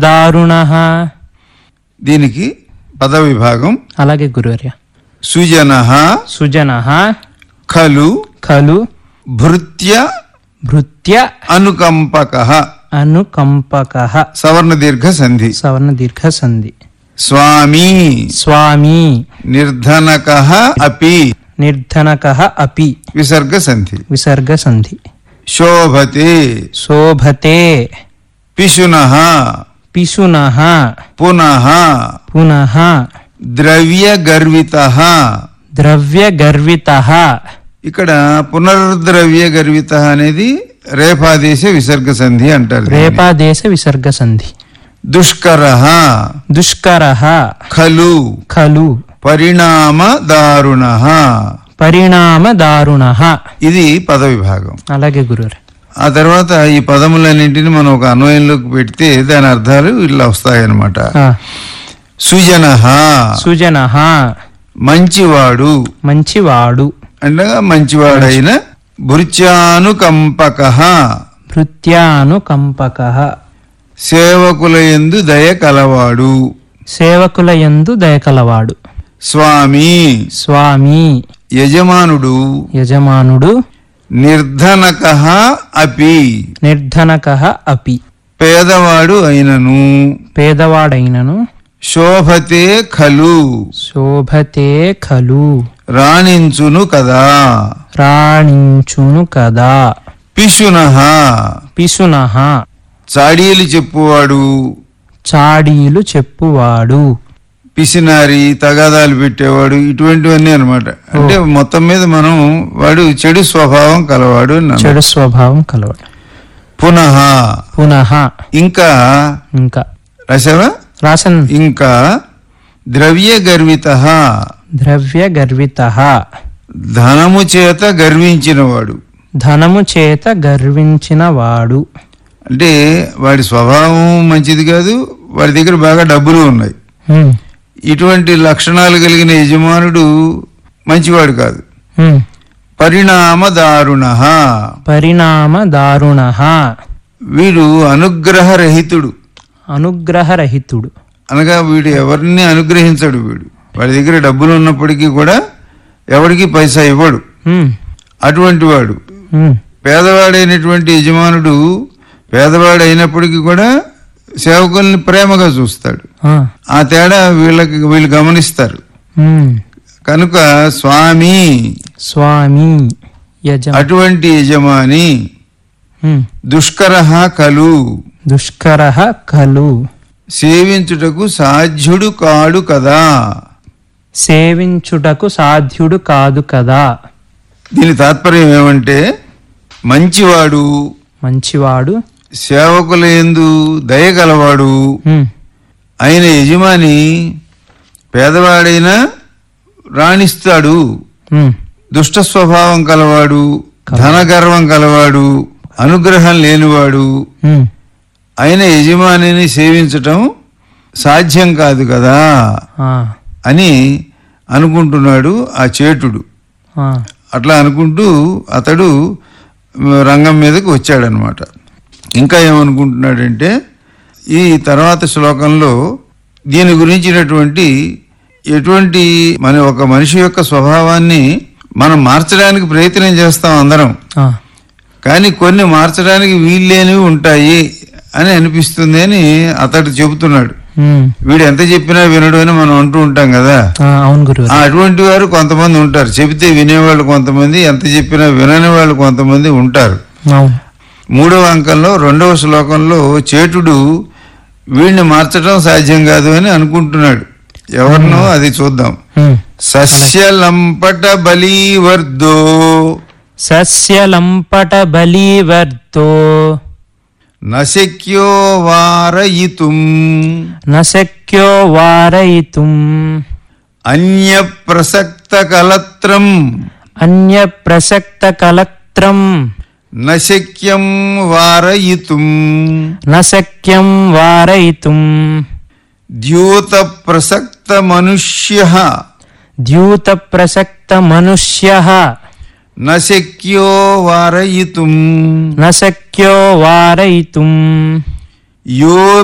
దారుణ దీనికి పద విభాగం అలాగే గురువర్య సుజన సుజన ఖలు ఖలు భృత్య భృత్య అనుకంపక అనుకంపక సవర్ణ దీర్ఘ సంధి సవర్ణ దీర్ఘ సంధి స్వామి స్వామి నిర్ధనక అపి నిర్ధనక అపి విసర్గ సంధి విసర్గ సంధి శోభతే శోభతే పిశున పిశున పునః పునః ద్రవ్య గర్విత ద్రవ్య గర్విత ఇక్కడ పునర్ద్రవ్య గర్విత అనేది రేపాదేశ విసర్గ సంధి అంటారు దీన్ని. రేపాదేశ విసర్గ సంధి దుష్కర దుష్కర ఖలు ఖలు పరిణామ దారుణ పరిణామ దారుణ ఇది పద విభాగం అలాగే గురువు ఆ తర్వాత ఈ పదములన్నింటినీ మనం ఒక అన్వయంలోకి పెడితే దాని అర్థాలు ఇట్లా వస్తాయన్నమాట సుజన సుజన మంచివాడు మంచివాడు అనగా మంచివాడైన భృత్యానుకంపక భృత్యానుకంపక సేవకుల యందు దయ కలవాడు సేవకుల యందు దయకలవాడు స్వామి స్వామి యజమానుడు యజమానుడు నిర్ధనక అపి నిర్ధనక అపి పేదవాడు అయినను పేదవాడైనను శోభతే ఖలు శోభతే ఖలు రాణించును కదా రాణించును కదా పిశున పిశున చాడీలు చెప్పువాడు చాడీలు చెప్పువాడు పిసినారి తగాదాలు పెట్టేవాడు ఇటువంటివన్నీ అన్నమాట అంటే మొత్తం మీద మనం వాడు చెడు స్వభావం కలవాడు అని అన్నాం. చెడు స్వభావం కలవాడు పునః పునః ఇంకా ఇంకా రసవ రాసన్ ఇంకా ద్రవ్య గర్విత ద్రవ్య గర్విత ధనము చేత గర్వించినవాడు ధనము చేత గర్వించిన వాడు అంటే వాడి స్వభావం మంచిది కాదు వాడి దగ్గర బాగా డబ్బులు ఉన్నాయి హ్మ్, ఇటువంటి లక్షణాలు కలిగిన యజమానుడు మంచివాడు కాదు హ్మ్. పరిణామ దారుణ పరిణామ దారుణ వీడు అనుగ్రహరహితుడు అనుగ్రహరహితుడు అనగా వీడు ఎవరిని అనుగ్రహించడు వీడు వాడి దగ్గర డబ్బులు ఉన్నప్పటికీ కూడా ఎవరికి పైసా ఇవ్వడు హ్మ్, అటువంటి వాడు హ్మ్. పేదవాడైనటువంటి యజమానుడు పేదవాడు అయినప్పటికీ కూడా సేవకుల్ని ప్రేమగా చూస్తాడు ఆ, ఆ తేడా వీళ్ళకి వీళ్ళు గమనిస్తారు హ్మ్. కనుక స్వామి స్వామి యజ అటువంటి యజమాని హ్మ్. దుష్కర కలు దుష్కర ఖలు సేవించుటకు సాధ్యుడు కాడు కదా సేవించుటకు సాధ్యుడు కాదు కదా దీని తాత్పర్యం ఏమంటే మంచివాడు మంచివాడు సేవకుల యందు దయగలవాడు హ్మ్, ఆయన యజమాని పేదవాడైనా రాణిస్తాడు హ్మ్. దుష్ట స్వభావం కలవాడు ధనగర్వం కలవాడు అనుగ్రహం లేనివాడు హ్మ్. ఆయన యజమానిని సేవించటం సాధ్యం కాదు కదా ఆ, అని అనుకుంటున్నాడు ఆ చేటుడు ఆ, అట్లా అనుకుంటూ అతడు రంగం మీదకి వచ్చాడనమాట ఇంకా ఏమనుకుంటున్నాడంటే ఈ తర్వాత శ్లోకంలో దీని గురించినటువంటి ఎటువంటి మన ఒక మనిషి యొక్క స్వభావాన్ని మనం మార్చడానికి ప్రయత్నం చేస్తాం అందరం ఆ, కానీ కొన్ని మార్చడానికి వీల్లేనివి ఉంటాయి అని అనిపిస్తుంది అని అతడు చెబుతున్నాడు హ్మ్. వీడు ఎంత చెప్పినా వినడు అని మనం అంటూ ఉంటాం కదా ఆ, అవును గురువు ఆ, అటువంటి వారు కొంతమంది ఉంటారు చెబితే వినేవాళ్ళు కొంతమంది ఎంత చెప్పినా వినని వాళ్ళు కొంతమంది ఉంటారు అవును మూడవ అంకంలో రెండవ శ్లోకంలో చేటుడు వీడిని మార్చడం సాధ్యం కాదు అని అనుకుంటున్నాడు ఎవరినో అది చూద్దాం హ్మ్. సస్యలంపట బలీవర్దో సస్యలంపట బలీవర్తో నశక్యో వారయితుం నశక్యో వారయితుం అన్య ప్రసక్త కలత్రం అన్య ప్రసక్త కలత్రం నశక్యం వారయితుం నశక్యం వారయితుం ద్యూత ప్రసక్త మనుష్య ద్యూత ప్రసక్త మనుష్య నశక్యో వారయితుం నశక్యో వారయితుం యో